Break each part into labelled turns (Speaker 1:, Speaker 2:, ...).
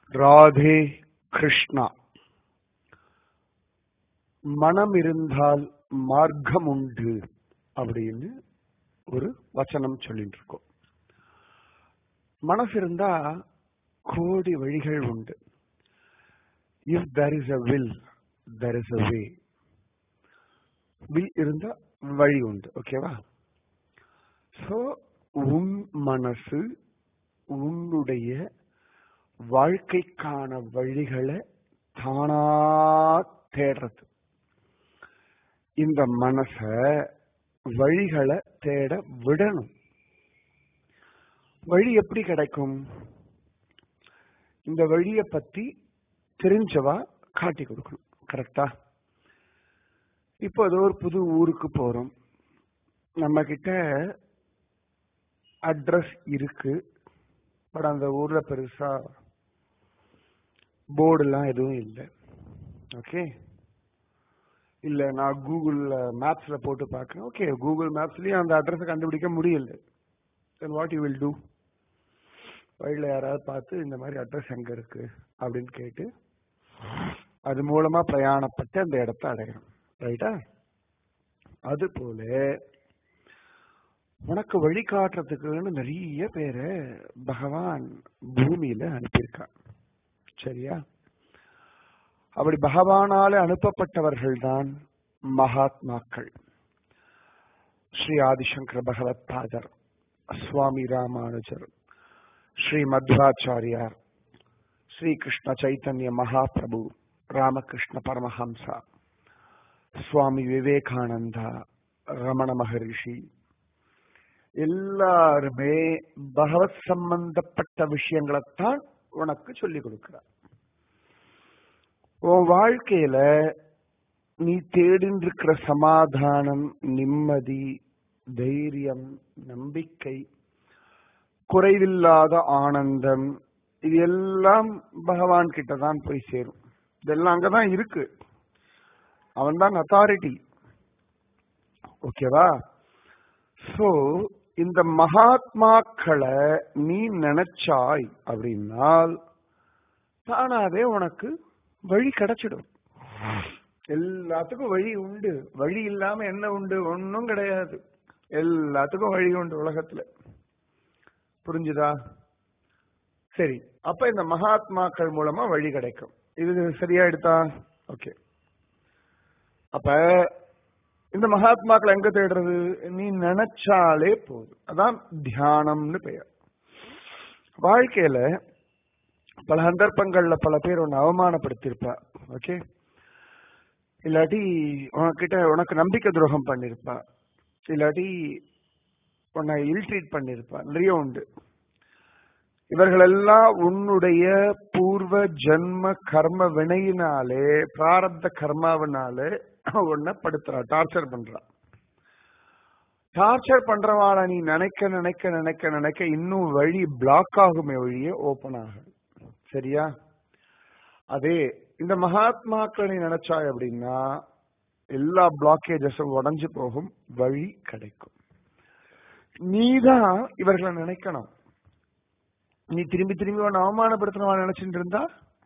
Speaker 1: ராதே கிருஷ்ணா மனம் இருந்தால் மார்க்கம் உண்டு அப்படின்னு ஒரு வச்சனம் சொல்லிட்டு இருக்கோம் மனசு இருந்தா கோடி வழிகள் உண்டு if there is a will there is a way will இருந்தா வழி உண்டு ஓகேவா சோ உன் மனசு உன்னுடைய வாழ்க்கைக்கான வழிகளை தானா தேடுறது இந்த மனச வழிகளை தேட விடணும் வழி எப்படி கிடைக்கும் இந்த வழியை பத்தி தெரிஞ்சவா காட்டி கொடுக்கணும் கரெக்டா இப்போ ஏதோ ஒரு புது ஊருக்கு போறோம் நம்ம கிட்ட அட்ரஸ் இருக்கு பட் அந்த ஊர்ல பெருசா போர்டுலாம் எதுவும் இல்லை ஓகே இல்ல நான் கூகுள் மேப்ஸ்ல போட்டு பார்க்கறேன் ஓகே கூகுள் மேப்ஸ்லயும் அந்த அட்ரஸை கண்டுபிடிக்க முடியல then what you will do வழியில யாராவது பார்த்து இந்த மாதிரி அட்ரஸ் எங்க இருக்கு அப்படின்னு கேட்டு அது மூலமா பிரயாணப்பட்டு அந்த இடத்த அடையணும் ரைட்டா அது போல உனக்கு வழிகாட்டுறதுக்குன்னு நிறைய பேரை பகவான் பூமியில அனுப்பியிருக்கான் சரியா அப்படி பகவானால அனுப்பப்பட்டவர்கள் தான் மகாத்மாக்கள் ஸ்ரீ ஆதிசங்கர பகவத் பாதர் சுவாமி ராமானுஜர் ஸ்ரீ மத்வாச்சாரியார் ஸ்ரீ கிருஷ்ண சைத்தன்ய மகாபிரபு ராமகிருஷ்ண பரமஹம்சா சுவாமி விவேகானந்தா ரமண மகரிஷி எல்லாருமே பகவத் சம்பந்தப்பட்ட விஷயங்களைத்தான் உனக்கு சொல்லிக் கொடுக்கிறார் உன் வாழ்க்கையில நீ தேடின்னு இருக்கிற சமாதானம் நிம்மதி தைரியம் நம்பிக்கை குறைவில்லாத ஆனந்தம் இது எல்லாம் பகவான் கிட்ட தான் போய் சேரும் இதெல்லாம் அங்கதான் இருக்கு அவன் தான் அத்தாரிட்டி ஓகேவா சோ இந்த மகாத்மாக்களை நீ நினைச்சாய் அப்படின்னால் தானாவே உனக்கு வழி கிடைச்சிடும் எல்லாத்துக்கும் வழி உண்டு வழி இல்லாம என்ன உண்டு ஒன்னும் கிடையாது எல்லாத்துக்கும் வழி உண்டு உலகத்துல புரிஞ்சுதா சரி அப்ப இந்த மகாத்மாக்கள் மூலமா வழி கிடைக்கும் இது சரியா எடுத்தா ஓகே அப்ப இந்த மகாத்மாக்கள் எங்க தேடுறது நீ நினைச்சாலே போதும் அதான் தியானம்னு பெயர் வாழ்க்கையில பல சந்தர்ப்பங்கள்ல பல பேர் உன்னை அவமானப்படுத்தியிருப்பா ஓகே இல்லாட்டி உனக்கிட்ட உனக்கு நம்பிக்கை துரோகம் பண்ணிருப்பா இல்லாட்டி உன்னை இல்ட்ரீட் பண்ணிருப்பா நிறைய உண்டு இவர்களெல்லாம் உன்னுடைய பூர்வ ஜென்ம கர்ம வினையினாலே பிராரப்த கர்மாவினாலே உன்னை படுத்துறா டார்ச்சர் பண்றா டார்ச்சர் பண்றவாள நீ நினைக்க நினைக்க நினைக்க நினைக்க இன்னும் வழி பிளாக் ஆகுமே வழியே ஓபன் ஆகும் சரியா அதே இந்த மகாத்மாக்களை நீ நினைச்சாய் அப்படின்னா எல்லா பிளாக்கேஜஸும் உடஞ்சு போகும் வழி கிடைக்கும் நீதான் இவர்களை நினைக்கணும் நீ திரும்பி திரும்பி உன்னை அவமானப்படுத்தினவா நினைச்சிட்டு இருந்தா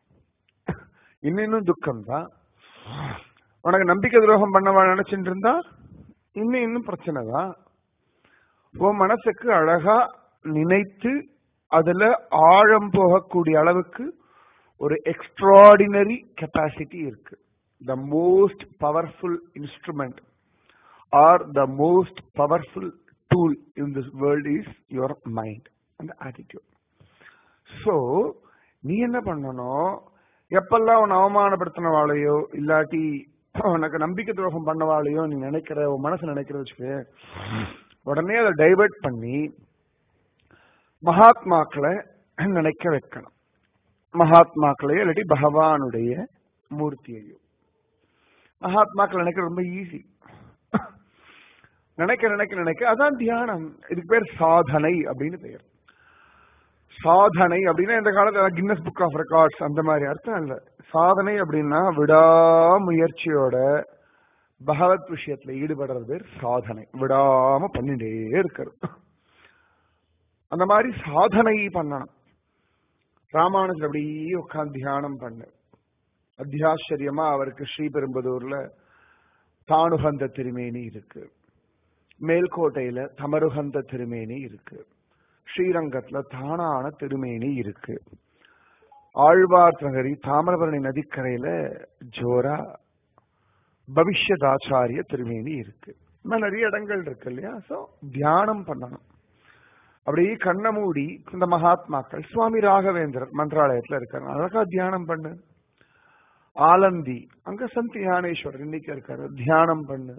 Speaker 1: இன்னும் இன்னும் துக்கம் தான் உனக்கு நம்பிக்கை துரோகம் பண்ணவா நினைச்சிட்டு இருந்தா இன்னும் இன்னும் பிரச்சனை தான் உன் மனசுக்கு அழகா நினைத்து அதுல ஆழம் போகக்கூடிய அளவுக்கு ஒரு எக்ஸ்ட்ராடினரி கெப்பாசிட்டி இருக்கு the most powerful instrument or the most powerful tool in this world is your mind அந்த ஆட்டிடியூட் சோ நீ என்ன பண்ணணும் எப்பெல்லாம் உன்னை அவமானப்படுத்தினவாளையோ இல்லாட்டி உனக்கு நம்பிக்கை துரோகம் பண்ணவாளையோ நீ நினைக்கிற உன் மனசு நினைக்கிற வச்சுக்க உடனே அதை டைவர்ட் பண்ணி மகாத்மாக்களை நினைக்க வைக்கணும் மகாத்மாக்களையோ இல்லாட்டி பகவானுடைய மூர்த்தியையோ மகாத்மாக்கள் நினைக்க ரொம்ப ஈஸி நினைக்க நினைக்க நினைக்க அதான் தியானம் இதுக்கு பேர் சாதனை அப்படின்னு பெயர் சாதனை அப்படின்னா இந்த காலத்துல கின்னஸ் புக் ஆஃப் ரெக்கார்ட்ஸ் அந்த மாதிரி அர்த்தம் இல்ல சாதனை அப்படின்னா விடாமுயற்சியோட பகவத் விஷயத்துல ஈடுபடுறது பேர் சாதனை விடாம பண்ணிட்டே இருக்கிறது அந்த மாதிரி சாதனை பண்ணணும் ராமானுஜர் அப்படியே உட்கார்ந்து தியானம் பண்ணு அத்தியாச்சரியமா அவருக்கு ஸ்ரீபெரும்புதூர்ல தானுகந்த திருமேனி இருக்கு மேல்கோட்டையில தமருகந்த திருமேனி இருக்கு ஸ்ரீரங்கத்துல தானான திருமேனி இருக்கு ஆழ்வார் நகரி தாமிரபரணி நதிக்கரையில ஜோரா பவிஷ்யதாச்சாரிய திருமேனி இருக்கு இன்னும் நிறைய இடங்கள் இருக்கு இல்லையா சோ தியானம் பண்ணணும் அப்படியே கண்ணை மூடி இந்த மகாத்மாக்கள் சுவாமி ராகவேந்திரர் மந்திராலயத்துல இருக்காங்க அழகா தியானம் பண்ணு ஆலந்தி அங்க சந்த் ஞானேஸ்வரர் இன்னைக்கு இருக்காரு தியானம் பண்ணு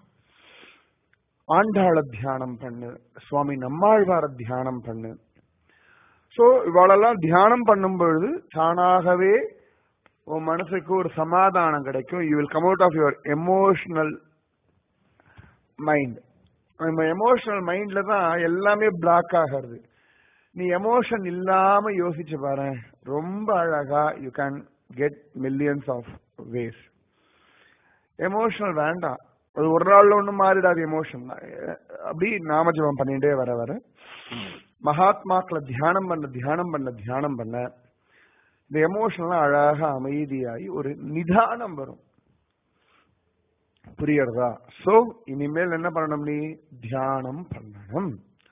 Speaker 1: ஆண்டாள தியானம் பண்ணு சுவாமி நம்மாழ்வார தியானம் பண்ணு சோ இவாளெல்லாம் தியானம் பண்ணும் பொழுது தானாகவே உன் மனசுக்கு ஒரு சமாதானம் கிடைக்கும் you will come out of your emotional mind நம்ம எமோஷனல் மைண்ட்ல தான் எல்லாமே பிளாக் ஆகிறது நீ எமோஷன் இல்லாம யோசிச்சு பாரு ரொம்ப அழகா you can get millions of ways emotional வேண்டாம் அது ஒரு நாள்ல ஒண்ணும் மாறிடாது எமோஷன் அப்படி நாமஜபம் பண்ணிட்டே வர வர மகாத்மாக்களை தியானம் பண்ண தியானம் பண்ண தியானம் பண்ண இந்த எமோஷன்லாம் அழகா அமைதியாகி ஒரு நிதானம் வரும் புரியறதா சோ இனிமேல் என்ன பண்ணணும் நீ தியானம் பண்ணணும்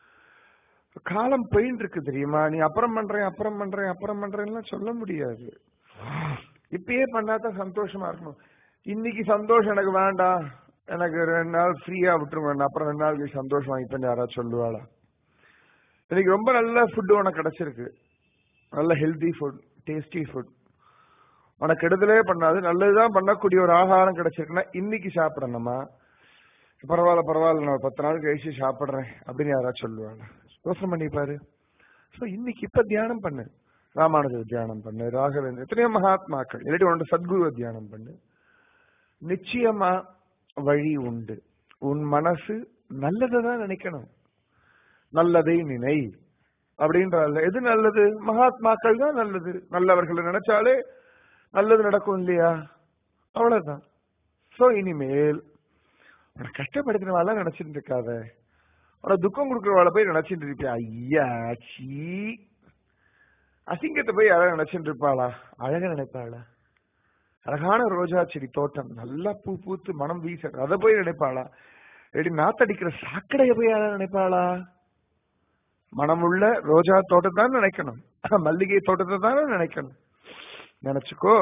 Speaker 1: காலம் போயின்னு இருக்கு தெரியுமா நீ அப்புறம் பண்றேன் அப்புறம் பண்றேன் அப்புறம் பண்றேன்லாம் சொல்ல முடியாது இப்பயே பண்ணாதான் சந்தோஷமா இருக்கணும் இன்னைக்கு சந்தோஷம் எனக்கு வேண்டாம் எனக்கு ரெண்டு நாள் ஃப்ரீயா விட்டுருவேன் அப்புறம் ரெண்டு நாள் கழிச்சு சந்தோஷம் வாங்கிப்பேன் யாராவது சொல்லுவாளா இன்னைக்கு ரொம்ப நல்ல ஃபுட்டு உனக்கு கிடைச்சிருக்கு நல்ல ஹெல்தி ஃபுட் டேஸ்டி ஃபுட் உனக்கு கெடுதலே பண்ணாது நல்லதுதான் பண்ணக்கூடிய ஒரு ஆகாரம் கிடைச்சிருக்குன்னா இன்னைக்கு சாப்பிடணுமா பரவாயில்ல பரவாயில்ல நான் ஒரு பத்து நாள் கழிச்சு சாப்பிடுறேன் அப்படின்னு யாராவது சொல்லுவாங்க யோசனை பண்ணி பாரு ஸோ இன்னைக்கு இப்ப தியானம் பண்ணு ராமானுஜர் தியானம் பண்ணு ராகவேந்திர எத்தனையோ மகாத்மாக்கள் இல்லாட்டி உன்னோட சத்குருவை தியானம் பண்ணு நிச்சயமா வழி உண்டு உன் மனசு நல்லதை தான் நினைக்கணும் நல்லதை நினை அப்படின்றால எது நல்லது மகாத்மாக்கள் தான் நல்லது நல்லவர்களை நினைச்சாலே நல்லது நடக்கும் இல்லையா அவ்வளவுதான் சோ இனிமேல் உன கஷ்டப்படுத்தினவாள் நினைச்சிட்டு இருக்காத உன துக்கம் கொடுக்கறவாள போய் நினைச்சிட்டு இருப்பியா ஐயா சீ அசிங்கத்தை போய் யாராவது நினைச்சிட்டு இருப்பாளா அழக நினைப்பாளா அழகான ரோஜா செடி தோட்டம் நல்லா பூ பூத்து மனம் வீச அதை போய் நினைப்பாளா இல்லாட்டி நாத்தடிக்கிற சாக்கடையை போய் யாராவது நினைப்பாளா மனமுள்ள ரோஜா தோட்டத்தை தான் நினைக்கணும் மல்லிகை தோட்டத்தை தானே நினைக்கணும் நினைச்சுக்கோ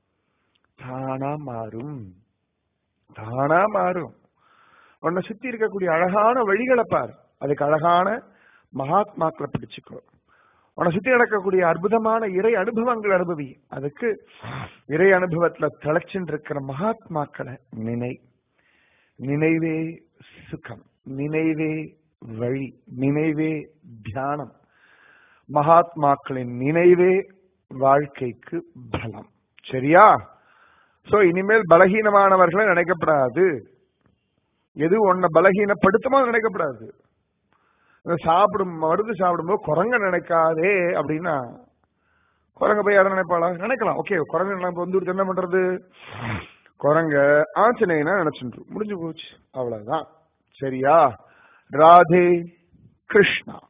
Speaker 1: தானா மாறும் தானா மாறும் உன்னை சுத்தி இருக்கக்கூடிய அழகான வழிகளை பார் அதுக்கு அழகான மகாத்மாக்களை பிடிச்சுக்கோ உன்னை சுத்தி நடக்கக்கூடிய அற்புதமான இறை அனுபவங்கள் அனுபவி அதுக்கு இறை அனுபவத்துல திளைச்சுட்டு இருக்கிற மகாத்மாக்களை நினை நினைவே சுகம் நினைவே வழி நினைவே தியானம் மகாத்மாக்களின் நினைவே வாழ்க்கைக்கு பலம் சரியா சோ இனிமேல் பலகீனமானவர்களை நினைக்கப்படாது எது உன்னை பலகீனப்படுத்துமோ நினைக்கப்படாது சாப்பிடும் மருந்து சாப்பிடும்போது குரங்க நினைக்காதே அப்படின்னா குரங்க போய் யாரும் நினைப்பாளா நினைக்கலாம் ஓகே குரங்க நம்ம வந்து என்ன பண்றது குரங்க ஆஞ்சநேயனா நினைச்சுட்டு முடிஞ்சு போச்சு அவ்வளவுதான் சரியா ராதே கிருஷ்ணா